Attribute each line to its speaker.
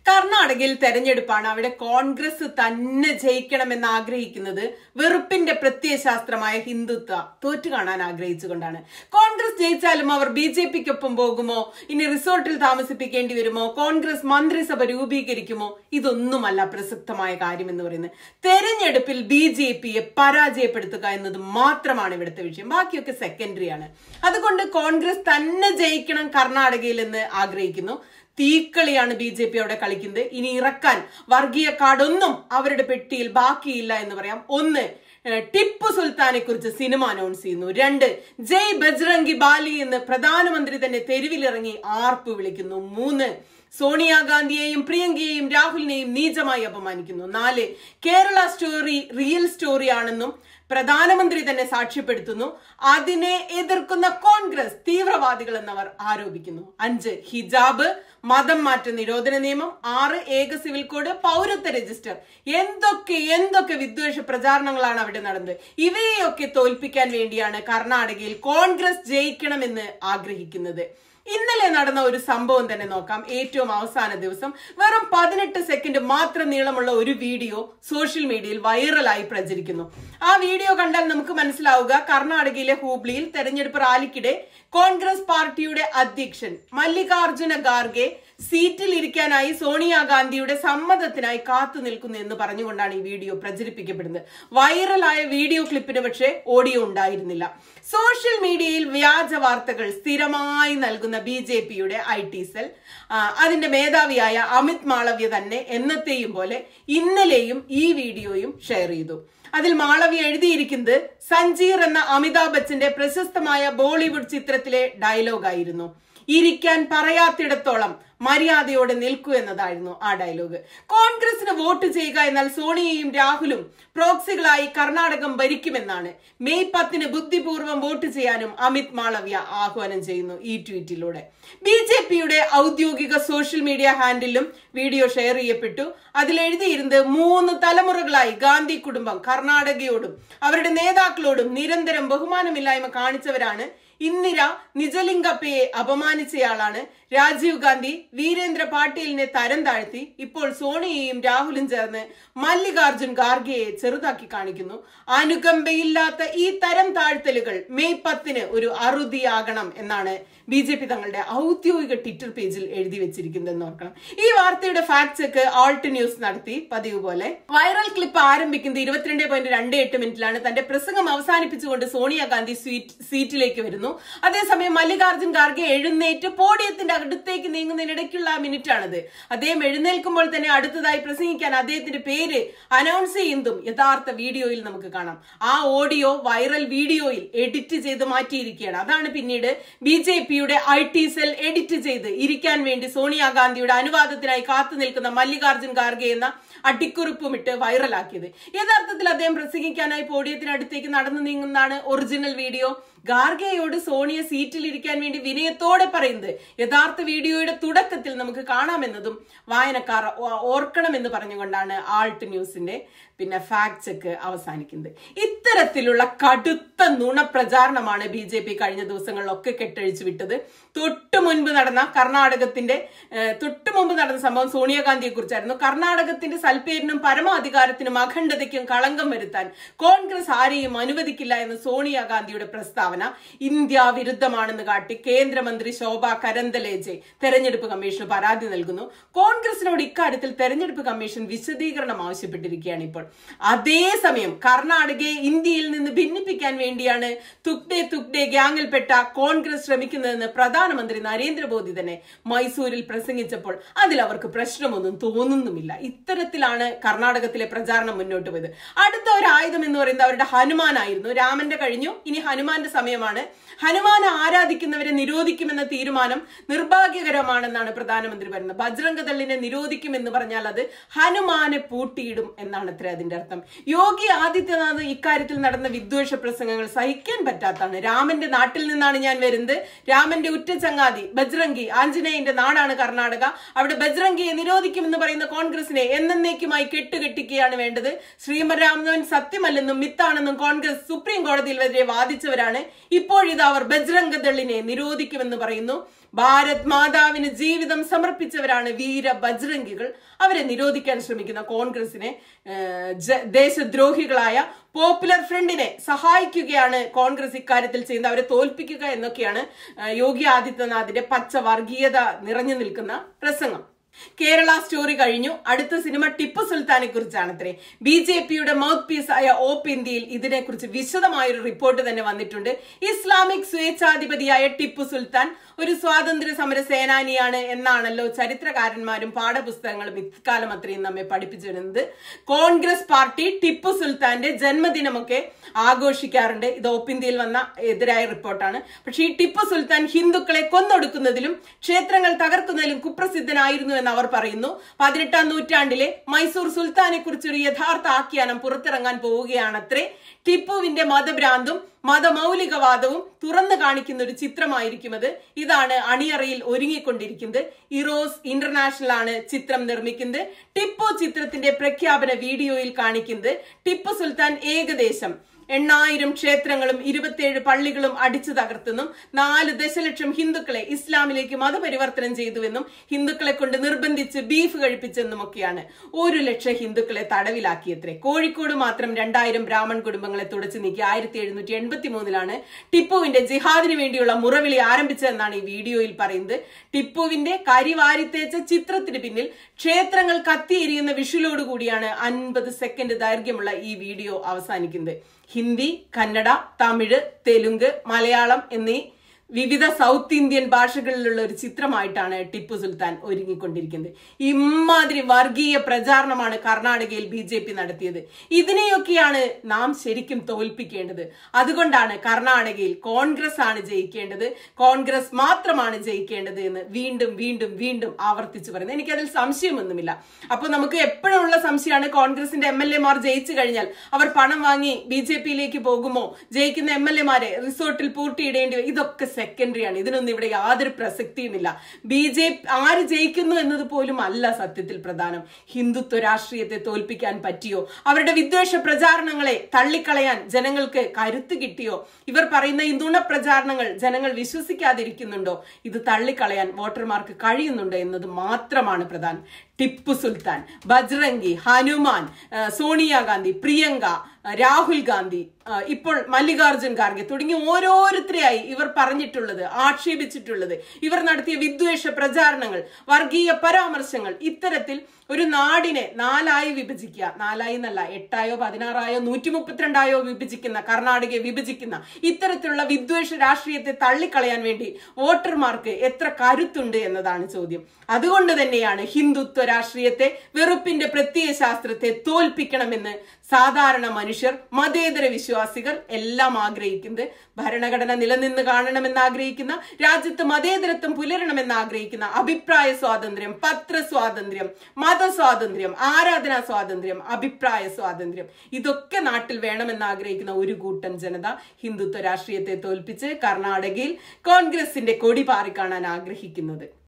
Speaker 1: കർണാടകയിൽ തെരഞ്ഞെടുപ്പാണ് അവിടെ കോൺഗ്രസ് തന്നെ ജയിക്കണമെന്ന് ആഗ്രഹിക്കുന്നത് വെറുപ്പിന്റെ പ്രത്യയശാസ്ത്രമായ ഹിന്ദുത്വ തോറ്റു കാണാൻ ആഗ്രഹിച്ചുകൊണ്ടാണ് കോൺഗ്രസ് ജയിച്ചാലും അവർ ബി ജെ പിക്കൊപ്പം പോകുമോ ഇനി റിസോർട്ടിൽ താമസിപ്പിക്കേണ്ടി വരുമോ കോൺഗ്രസ് മന്ത്രിസഭ രൂപീകരിക്കുമോ ഇതൊന്നുമല്ല പ്രസക്തമായ കാര്യം എന്ന് പറയുന്നത് തെരഞ്ഞെടുപ്പിൽ ബി ജെ പിയെ പരാജയപ്പെടുത്തുക എന്നത് മാത്രമാണ് ഇവിടുത്തെ വിഷയം ബാക്കിയൊക്കെ സെക്കൻഡറി ആണ് അതുകൊണ്ട് കോൺഗ്രസ് തന്നെ ജയിക്കണം കർണാടകയിൽ എന്ന് ആഗ്രഹിക്കുന്നു തീക്കളിയാണ് ബി ജെ പി അവിടെ കളിക്കുന്നത് ഇനി ഇറക്കാൻ വർഗീയ കാർഡൊന്നും അവരുടെ പെട്ടിയിൽ ബാക്കിയില്ല എന്ന് പറയാം ഒന്ന് ഏഹ്, ടിപ്പു സുൽത്താനെ കുറിച്ച് സിനിമ അനൗൺസ് ചെയ്യുന്നു രണ്ട് ജയ് ബജ്രംഗി ബാലി എന്ന് പ്രധാനമന്ത്രി തന്നെ തെരുവിലിറങ്ങി ആർപ്പ് വിളിക്കുന്നു മൂന്ന് സോണിയാഗാന്ധിയെയും പ്രിയങ്കയെയും രാഹുലിനെയും നീചമായി അപമാനിക്കുന്നു നാല് കേരള സ്റ്റോറി റിയൽ സ്റ്റോറി ആണെന്നും പ്രധാനമന്ത്രി തന്നെ സാക്ഷ്യപ്പെടുത്തുന്നു അതിനെ എതിർക്കുന്ന കോൺഗ്രസ് തീവ്രവാദികൾ എന്നവർ ആരോപിക്കുന്നു അഞ്ച് ഹിജാബ് മതം മാറ്റ നിരോധന നിയമം ആറ് ഏക സിവിൽ കോഡ് പൗരത്വ രജിസ്റ്റർ എന്തൊക്കെ എന്തൊക്കെ വിദ്വേഷ പ്രചാരണങ്ങളാണ് അവിടെ നടന്നത് ഇവയെയൊക്കെ തോൽപ്പിക്കാൻ വേണ്ടിയാണ് കർണാടകയിൽ കോൺഗ്രസ് ജയിക്കണമെന്ന് ആഗ്രഹിക്കുന്നത് ഇന്നലെ നടന്ന ഒരു സംഭവം തന്നെ നോക്കാം ഏറ്റവും അവസാന ദിവസം വെറും പതിനെട്ട് സെക്കൻഡ് മാത്രം നീളമുള്ള ഒരു വീഡിയോ സോഷ്യൽ മീഡിയയിൽ വൈറലായി പ്രചരിക്കുന്നു ആ വീഡിയോ കണ്ടാൽ നമുക്ക് മനസ്സിലാവുക കർണാടകയിലെ ഹൂബ്ലിയിൽ തെരഞ്ഞെടുപ്പ് റാലിക്കിടെ കോൺഗ്രസ് പാർട്ടിയുടെ അധ്യക്ഷൻ മല്ലികാർജുന ഖാർഗെ സീറ്റിൽ ഇരിക്കാനായി സോണിയാഗാന്ധിയുടെ സമ്മതത്തിനായി കാത്തു നിൽക്കുന്നു എന്ന് പറഞ്ഞുകൊണ്ടാണ് ഈ വീഡിയോ പ്രചരിപ്പിക്കപ്പെടുന്നത് വൈറലായ വീഡിയോ ക്ലിപ്പിന് പക്ഷേ ഓഡിയോ ഉണ്ടായിരുന്നില്ല സോഷ്യൽ മീഡിയയിൽ വ്യാജ വാർത്തകൾ സ്ഥിരമായി നൽകുന്ന ബി ജെ പിയുടെ ഐ ടി സെൽ ആ, അതിന്റെ മേധാവിയായ അമിത് മാളവ്യ തന്നെ എന്നത്തെയും പോലെ ഇന്നലെയും ഈ വീഡിയോയും ഷെയർ ചെയ്തു അതിൽ മാളവ്യ എഴുതിയിരിക്കുന്നത് സഞ്ജീർ എന്ന അമിതാഭ് ബച്ചന്റെ പ്രശസ്തമായ ബോളിവുഡ് ചിത്രത്തിലെ ഡയലോഗായിരുന്നു ഇരിക്കാൻ പറയാത്തിടത്തോളം മര്യാദയോടെ നിൽക്കൂ എന്നതായിരുന്നു ആ ഡയലോഗ് കോൺഗ്രസിന് വോട്ട് ചെയ്യുക എന്നാൽ സോണിയയും രാഹുലും പ്രോക്സികളായി കർണാടകം ഭരിക്കുമെന്നാണ് മെയ് പത്തിന് ബുദ്ധിപൂർവ്വം വോട്ട് ചെയ്യാനും അമിത് മാളവ്യ ആഹ്വാനം ചെയ്യുന്നു ഈ ട്വീറ്റിലൂടെ ബി ജെ പിയുടെ ഔദ്യോഗിക സോഷ്യൽ മീഡിയ ഹാൻഡിലും വീഡിയോ ഷെയർ ചെയ്യപ്പെട്ടു അതിൽ എഴുതിയിരുന്നത് മൂന്ന് തലമുറകളായി ഗാന്ധി കുടുംബം കർണാടകയോടും അവരുടെ നേതാക്കളോടും നിരന്തരം ബഹുമാനമില്ലായ്മ കാണിച്ചവരാണ് ഇന്ദിര നിജലിംഗപ്പയെ അപമാനിച്ചയാളാണ് രാജീവ് ഗാന്ധി വീരേന്ദ്ര പാട്ടീലിനെ തരം താഴ്ത്തി ഇപ്പോൾ സോണിയയും രാഹുലും ചേർന്ന് മല്ലികാർജുൻ ഖാർഗെയെ ചെറുതാക്കി കാണിക്കുന്നു അനുകമ്പയില്ലാത്ത ഈ തരം താഴ്ത്തലുകൾ മെയ് പത്തിന് ഒരു അറുതിയാകണം എന്നാണ് ബി ജെ പി തങ്ങളുടെ ഔദ്യോഗിക ട്വിറ്റർ പേജിൽ എഴുതി വെച്ചിരിക്കുന്നതെന്ന് ഓർക്കണം ഈ വാർത്തയുടെ ഫാക്ട് ചെക്ക് ആൾട്ട് ന്യൂസ് നടത്തി പതിവ് പോലെ വൈറൽ ക്ലിപ്പ് ആരംഭിക്കുന്നത് ഇരുപത്തിരണ്ട് പോയിന്റ് രണ്ട് എട്ട് മിനിറ്റിലാണ് തന്റെ പ്രസംഗം അവസാനിപ്പിച്ചുകൊണ്ട് സോണിയാഗാന്ധി സ്വീറ്റ് സീറ്റിലേക്ക് വരുന്നു അതേസമയം മല്ലികാർജുൻ ഖാർഗെ എഴുന്നേറ്റ് പോഡിയത്തിന്റെ അടുത്തേക്ക് നീങ്ങുന്നതിനിടയ്ക്കുള്ള ആ മിനിറ്റ് ആണത് അദ്ദേഹം എഴുന്നേൽക്കുമ്പോൾ തന്നെ അടുത്തതായി പ്രസംഗിക്കാൻ അദ്ദേഹത്തിന്റെ പേര് അനൗൺസ് ചെയ്യുന്നതും യഥാർത്ഥ വീഡിയോയിൽ നമുക്ക് കാണാം ആ ഓഡിയോ വൈറൽ വീഡിയോയിൽ എഡിറ്റ് ചെയ്ത് മാറ്റിയിരിക്കുകയാണ് അതാണ് പിന്നീട് ബി ജെ പിയുടെ ഐ ടി സെൽ എഡിറ്റ് ചെയ്ത് ഇരിക്കാൻ വേണ്ടി സോണിയാഗാന്ധിയുടെ അനുവാദത്തിനായി കാത്തു നിൽക്കുന്ന മല്ലികാർജുൻ ഖാർഗെ എന്ന അടിക്കുറിപ്പുമിട്ട് വൈറലാക്കിയത് യഥാർത്ഥത്തിൽ അദ്ദേഹം പ്രസംഗിക്കാനായി പോഡിയത്തിനടുത്തേക്ക് നടന്നു നീങ്ങുന്നതാണ് ഒറിജിനൽ വീഡിയോ ഗാർഗെയോട് സോണിയ സീറ്റിൽ ഇരിക്കാൻ വേണ്ടി വിനയത്തോടെ പറയുന്നത് യഥാർത്ഥ വീഡിയോയുടെ തുടക്കത്തിൽ നമുക്ക് കാണാമെന്നതും വായനക്കാർ ഓ- ഓർക്കണമെന്ന് പറഞ്ഞുകൊണ്ടാണ് ആൾട്ട് ന്യൂസിന്റെ പിന്നെ ഫാക്ട് ചെക്ക് അവസാനിക്കുന്നത് ഇത്തരത്തിലുള്ള കടുത്ത നുണപ്രചാരണമാണ് ബി ജെ പി കഴിഞ്ഞ ദിവസങ്ങളിലൊക്കെ കെട്ടഴിച്ചു വിട്ടത് തൊട്ടു മുൻപ് നടന്ന കർണാടകത്തിന്റെ ഏഹ്, തൊട്ടു മുമ്പ് നടന്ന സംഭവം സോണിയാഗാന്ധിയെ കുറിച്ചായിരുന്നു കർണാടകത്തിന്റെ സൽപ്പേരിനും പരമാധികാരത്തിനും അഖണ്ഡതയ്ക്കും കളങ്കം വരുത്താൻ കോൺഗ്രസ് ആരെയും അനുവദിക്കില്ല എന്ന സോണിയാഗാന്ധിയുടെ പ്രസ്താവന ഇന്ത്യ വിരുദ്ധമാണെന്ന് കാട്ടി കേന്ദ്രമന്ത്രി ശോഭ കരന്തലേജെ തെരഞ്ഞെടുപ്പ് കമ്മീഷന് പരാതി നൽകുന്നു കോൺഗ്രസിനോട് ഇക്കാര്യത്തിൽ തെരഞ്ഞെടുപ്പ് കമ്മീഷൻ വിശദീകരണം ആവശ്യപ്പെട്ടിരിക്കുകയാണ് ഇപ്പോൾ അതേസമയം കർണാടകയെ ഇന്ത്യയിൽ നിന്ന് ഭിന്നിപ്പിക്കാൻ വേണ്ടിയാണ് തുക്ഡെ തുക്ഡെ ഗ്യാങ്ങിൽപ്പെട്ട കോൺഗ്രസ് ശ്രമിക്കുന്നതെന്ന് പ്രധാനമന്ത്രി നരേന്ദ്രമോദി തന്നെ മൈസൂരിൽ പ്രസംഗിച്ചപ്പോൾ അതിൽ അവർക്ക് പ്രശ്നമൊന്നും തോന്നുന്നുമില്ല ഇത്തരത്തിലാണ് കർണാടകത്തിലെ പ്രചാരണം മുന്നോട്ട് പോയത് അടുത്ത ഒരു ആയുധം എന്ന് പറയുന്നത് അവരുടെ ഹനുമാനായിരുന്നു രാമന്റെ കഴിഞ്ഞു ഇനി ഹനുമാന്റെ സമയമാണ് ഹനുമാനെ ആരാധിക്കുന്നവരെ നിരോധിക്കുമെന്ന തീരുമാനം നിർഭാഗ്യകരമാണെന്നാണ് പ്രധാനമന്ത്രി പറയുന്നത് ബജ്രംഗദളിനെ നിരോധിക്കുമെന്ന് പറഞ്ഞാൽ അത് ഹനുമാനെ പൂട്ടിയിടും എന്നാണ് അത്ര അതിന്റെ അർത്ഥം യോഗി ആദിത്യനാഥ് ഇക്കാര്യത്തിൽ നടന്ന വിദ്വേഷ പ്രസംഗങ്ങൾ സഹിക്കാൻ പറ്റാത്താണ് രാമന്റെ നാട്ടിൽ നിന്നാണ് ഞാൻ വരുന്നത് രാമന്റെ ഉറ്റ ചങ്ങാതി ബജ്രംഗി ആഞ്ജനേയന്റെ നാടാണ് കർണാടക അവിടെ ബജ്രംഗിയെ നിരോധിക്കുമെന്ന് പറയുന്ന കോൺഗ്രസിനെ എന്നേക്കുമായി കെട്ടുകെട്ടിക്കുകയാണ് വേണ്ടത് ശ്രീമരാമൻ സത്യമല്ലെന്നും മിത്താണെന്നും കോൺഗ്രസ് സുപ്രീം കോടതിയിൽ വരെ വാദിച്ചവരാണ് ഇപ്പോഴിത് അവർ ബജ്രംഗദളിനെ നിരോധിക്കുമെന്ന് പറയുന്നു ഭാരത് മാതാവിന് ജീവിതം സമർപ്പിച്ചവരാണ് വീര ബജ്രംഗികൾ അവരെ നിരോധിക്കാൻ ശ്രമിക്കുന്ന കോൺഗ്രസിനെ ഏഹ്, ജ- ദേശദ്രോഹികളായ പോപ്പുലർ ഫ്രണ്ടിനെ സഹായിക്കുകയാണ് കോൺഗ്രസ് ഇക്കാര്യത്തിൽ ചെയ്യുന്നത് അവരെ തോൽപ്പിക്കുക എന്നൊക്കെയാണ് ഏഹ്, യോഗി ആദിത്യനാഥിന്റെ പച്ച വർഗീയത നിറഞ്ഞു നിൽക്കുന്ന പ്രസംഗം കേരള സ്റ്റോറി കഴിഞ്ഞു അടുത്ത സിനിമ ടിപ്പു സുൽത്താനെ കുറിച്ചാണ് അത്രേ ബി ജെ പിയുടെ മൗത്ത് പീസ് ആയ ഓപ്പ് ഇന്ത്യയിൽ ഇതിനെക്കുറിച്ച് വിശദമായൊരു റിപ്പോർട്ട് തന്നെ വന്നിട്ടുണ്ട് ഇസ്ലാമിക് സ്വേച്ഛാധിപതിയായ ടിപ്പു സുൽത്താൻ ഒരു സ്വാതന്ത്ര്യ സമര സേനാനിയാണ് എന്നാണല്ലോ ചരിത്രകാരന്മാരും പാഠപുസ്തകങ്ങളും ഇക്കാലം അത്രയും നമ്മെ പഠിപ്പിച്ചു വരുന്നത് കോൺഗ്രസ് പാർട്ടി ടിപ്പു സുൽത്താന്റെ ജന്മദിനമൊക്കെ ആഘോഷിക്കാറുണ്ട് ഇത് ഓപ്പ് ഇന്ത്യയിൽ വന്ന എതിരായ റിപ്പോർട്ടാണ് പക്ഷേ ഈ ടിപ്പു സുൽത്താൻ ഹിന്ദുക്കളെ കൊന്നൊടുക്കുന്നതിലും ക്ഷേത്രങ്ങൾ തകർക്കുന്നതിലും കുപ്രസിദ്ധനായിരുന്നു എന്ന് അവർ പറയുന്നു പതിനെട്ടാം നൂറ്റാണ്ടിലെ മൈസൂർ സുൽത്താനെ കുറിച്ചൊരു യഥാർത്ഥ ആഖ്യാനം പുറത്തിറങ്ങാൻ പോവുകയാണത്രേ ടിപ്പുവിന്റെ മതഭ്രാന്തും മതമൗലികവാദവും തുറന്നു കാണിക്കുന്ന ഒരു ചിത്രമായിരിക്കും അത് ഇതാണ് അണിയറയിൽ ഒരുങ്ങിക്കൊണ്ടിരിക്കുന്നത് ഇറോസ് ഇന്റർനാഷണൽ ആണ് ചിത്രം നിർമ്മിക്കുന്നത് ടിപ്പു ചിത്രത്തിന്റെ പ്രഖ്യാപന വീഡിയോയിൽ കാണിക്കുന്നത് ടിപ്പു സുൽത്താൻ ഏകദേശം എണ്ണായിരം ക്ഷേത്രങ്ങളും ഇരുപത്തിയേഴ് പള്ളികളും അടിച്ചു തകർത്തെന്നും നാല് ദശലക്ഷം ഹിന്ദുക്കളെ ഇസ്ലാമിലേക്ക് മതപരിവർത്തനം ചെയ്തുവെന്നും ഹിന്ദുക്കളെ കൊണ്ട് നിർബന്ധിച്ച് ബീഫ് കഴിപ്പിച്ചെന്നുമൊക്കെയാണ് ഒരു ലക്ഷം ഹിന്ദുക്കളെ തടവിലാക്കിയത്രേ കോഴിക്കോട് മാത്രം രണ്ടായിരം ബ്രാഹ്മൺ കുടുംബങ്ങളെ തുടച്ചു നീക്കി ആയിരത്തി എഴുന്നൂറ്റി എൺപത്തി മൂന്നിലാണ് ടിപ്പുവിന്റെ ജിഹാദിന് വേണ്ടിയുള്ള മുറവിളി ആരംഭിച്ചതെന്നാണ് ഈ വീഡിയോയിൽ പറയുന്നത് ടിപ്പുവിന്റെ കരിവാരിത്തേച്ച ചിത്രത്തിന് പിന്നിൽ ക്ഷേത്രങ്ങൾ കത്തിയെരിയുന്ന വിഷുലോട് കൂടിയാണ് അൻപത് സെക്കൻഡ് ദൈർഘ്യമുള്ള ഈ വീഡിയോ അവസാനിക്കുന്നത് ഹിന്ദി കന്നഡ തമിഴ് തെലുങ്ക് മലയാളം എന്നീ വിവിധ സൗത്ത് ഇന്ത്യൻ ഭാഷകളിലുള്ള ഒരു ചിത്രമായിട്ടാണ് ടിപ്പു സുൽത്താൻ ഒരുങ്ങിക്കൊണ്ടിരിക്കുന്നത് ഇമാതിരി വർഗീയ പ്രചാരണമാണ് കർണാടകയിൽ ബി ജെ പി നടത്തിയത് ഇതിനെയൊക്കെയാണ് നാം ശരിക്കും തോൽപ്പിക്കേണ്ടത് അതുകൊണ്ടാണ് കർണാടകയിൽ കോൺഗ്രസ് ആണ് ജയിക്കേണ്ടത് കോൺഗ്രസ് മാത്രമാണ് ജയിക്കേണ്ടത് എന്ന് വീണ്ടും വീണ്ടും വീണ്ടും ആവർത്തിച്ചു പറയുന്നത് എനിക്കതിൽ സംശയമൊന്നുമില്ല അപ്പൊ നമുക്ക് എപ്പോഴുള്ള സംശയമാണ് കോൺഗ്രസിന്റെ എം എൽ എമാർ ജയിച്ചു കഴിഞ്ഞാൽ അവർ പണം വാങ്ങി ബി ജെ പിയിലേക്ക് പോകുമോ ജയിക്കുന്ന എം എൽ എമാരെ റിസോർട്ടിൽ പൂട്ടിയിടേണ്ടി വരും ഇതൊക്കെ സെക്കൻഡറി ആണ് ഇതിനൊന്നും ഇവിടെ യാതൊരു പ്രസക്തിയുമില്ല ബി ജെ ആര് ജയിക്കുന്നു എന്നത് പോലും അല്ല സത്യത്തിൽ പ്രധാനം ഹിന്ദുത്വ രാഷ്ട്രീയത്തെ തോൽപ്പിക്കാൻ പറ്റിയോ അവരുടെ വിദ്വേഷ പ്രചാരണങ്ങളെ തള്ളിക്കളയാൻ ജനങ്ങൾക്ക് കരുത്ത് കിട്ടിയോ ഇവർ പറയുന്ന ഈ നുണപ്രചാരണങ്ങൾ ജനങ്ങൾ വിശ്വസിക്കാതിരിക്കുന്നുണ്ടോ ഇത് തള്ളിക്കളയാൻ വോട്ടർമാർക്ക് കഴിയുന്നുണ്ടോ എന്നത് മാത്രമാണ് പ്രധാനം ടിപ്പു സുൽത്താൻ ബജ്രംഗി ഹനുമാൻ ആ, സോണിയാഗാന്ധി പ്രിയങ്ക ആ, രാഹുൽ ഗാന്ധി ആ, ഇപ്പോൾ മല്ലികാർജുൻ ഖാർഗെ തുടങ്ങി ഓരോരുത്തരെയായി ഇവർ പറഞ്ഞിട്ടുള്ളത് ആക്ഷേപിച്ചിട്ടുള്ളത് ഇവർ നടത്തിയ വിദ്വേഷ പ്രചാരണങ്ങൾ വർഗീയ പരാമർശങ്ങൾ ഇത്തരത്തിൽ ഒരു നാടിനെ നാലായി വിഭജിക്കുക നാലായി എന്നല്ല എട്ടായോ പതിനാറായോ നൂറ്റി മുപ്പത്തിരണ്ടായോ വിഭജിക്കുന്ന കർണാടകയെ വിഭജിക്കുന്ന ഇത്തരത്തിലുള്ള വിദ്വേഷ രാഷ്ട്രീയത്തെ തള്ളിക്കളയാൻ വേണ്ടി വോട്ടർമാർക്ക് എത്ര കരുത്തുണ്ട് എന്നതാണ് ചോദ്യം അതുകൊണ്ട് തന്നെയാണ് ഹിന്ദുത്വ രാഷ്ട്രീയത്തെ വെറുപ്പിന്റെ പ്രത്യയ ശാസ്ത്രത്തെ തോൽപ്പിക്കണമെന്ന് സാധാരണ മനുഷ്യർ മതേതര വിശ്വാസികൾ എല്ലാം ആഗ്രഹിക്കുന്നത് ഭരണഘടന നിലനിന്ന് കാണണമെന്ന് ആഗ്രഹിക്കുന്ന രാജ്യത്ത് മതേതരത്വം പുലരണമെന്ന് ആഗ്രഹിക്കുന്ന അഭിപ്രായ സ്വാതന്ത്ര്യം പത്ര സ്വാതന്ത്ര്യം മതസ്വാതന്ത്ര്യം ആരാധനാ സ്വാതന്ത്ര്യം അഭിപ്രായ സ്വാതന്ത്ര്യം ഇതൊക്കെ നാട്ടിൽ വേണമെന്ന് ആഗ്രഹിക്കുന്ന ഒരു കൂട്ടം ജനത ഹിന്ദുത്വ രാഷ്ട്രീയത്തെ തോൽപ്പിച്ച് കർണാടകയിൽ കോൺഗ്രസിന്റെ കൊടി പാറിക്കാണാൻ ആഗ്രഹിക്കുന്നത്